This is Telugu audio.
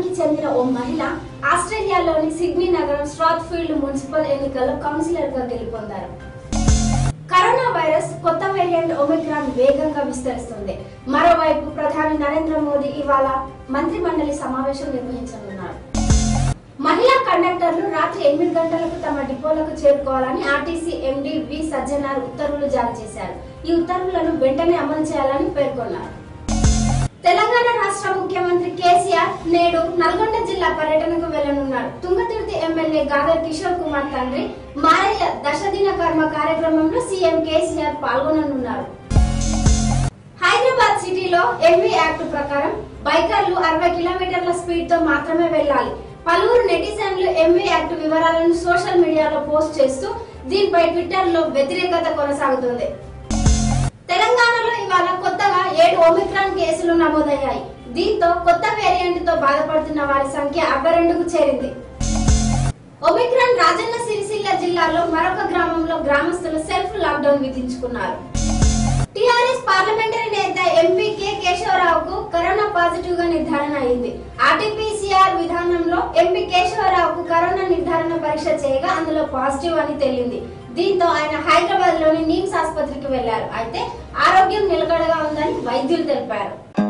ప్రాంతానికి చెందిన ఓ మహిళ ఆస్ట్రేలియాలోని సిడ్నీ నగరం స్ట్రాత్ఫీల్డ్ మున్సిపల్ ఎన్నికల్లో కౌన్సిలర్ గా గెలుపొందారు కరోనా వైరస్ కొత్త వేరియంట్ ఒమిక్రాన్ వేగంగా విస్తరిస్తుంది మరోవైపు ప్రధాని నరేంద్ర మోదీ ఇవాళ మంత్రి మండలి సమావేశం నిర్వహించనున్నారు మహిళా కండక్టర్లు రాత్రి ఎనిమిది గంటలకు తమ డిపోలకు చేరుకోవాలని ఆర్టీసీ ఎండీ వి సజ్జనార్ ఉత్తర్వులు జారీ చేశారు ఈ ఉత్తర్వులను వెంటనే అమలు చేయాలని పేర్కొన్నారు తెలంగాణ రాష్ట్ర ముఖ్యమంత్రి కేసీఆర్ నేడు నల్గొండ జిల్లా పర్యటనకు వెళ్లనున్నారు తుంగతుర్తి ఎమ్మెల్యే గాదర్ కిషోర్ కుమార్ తండ్రి మారయ్య దశదిన కర్మ కార్యక్రమంలో సీఎం కేసీఆర్ పాల్గొననున్నారు హైదరాబాద్ సిటీలో ఎంవీ యాక్ట్ ప్రకారం బైకర్లు అరవై కిలోమీటర్ల స్పీడ్ తో మాత్రమే వెళ్ళాలి పలువురు నెటిజన్లు ఎంవీ యాక్ట్ వివరాలను సోషల్ మీడియాలో పోస్ట్ చేస్తూ దీనిపై ట్విట్టర్ లో వ్యతిరేకత కొనసాగుతుంది తెలంగాణలో ఇవాళ కొత్తగా ఏడు ఒమిక్రాన్ కేసులు నమోదయ్యాయి దీంతో కొత్త వేరియంట్ తో బాధపడుతున్న వారి సంఖ్య అరవై రెండుకు చేరింది ఒమిక్రాన్ రాజన్న సిరిసిల్ల జిల్లాలో మరొక గ్రామంలో గ్రామస్తులు సెల్ఫ్ లాక్డౌన్ విధించుకున్నారు టిఆర్ఎస్ పార్లమెంటరీ నేత ఎంపీ కె కేశవరావుకు కరోనా పాజిటివ్ గా నిర్ధారణ అయింది ఆర్టీపీసీఆర్ విధానంలో ఎంపీ కేశవరావుకు కరోనా నిర్ధారణ పరీక్ష చేయగా అందులో పాజిటివ్ అని తేలింది దీంతో ఆయన హైదరాబాద్ లోని నిమ్స్ ఆసుపత్రికి వెళ్లారు అయితే ఆరోగ్యం నిలకడగా ఉందని వైద్యులు తెలిపారు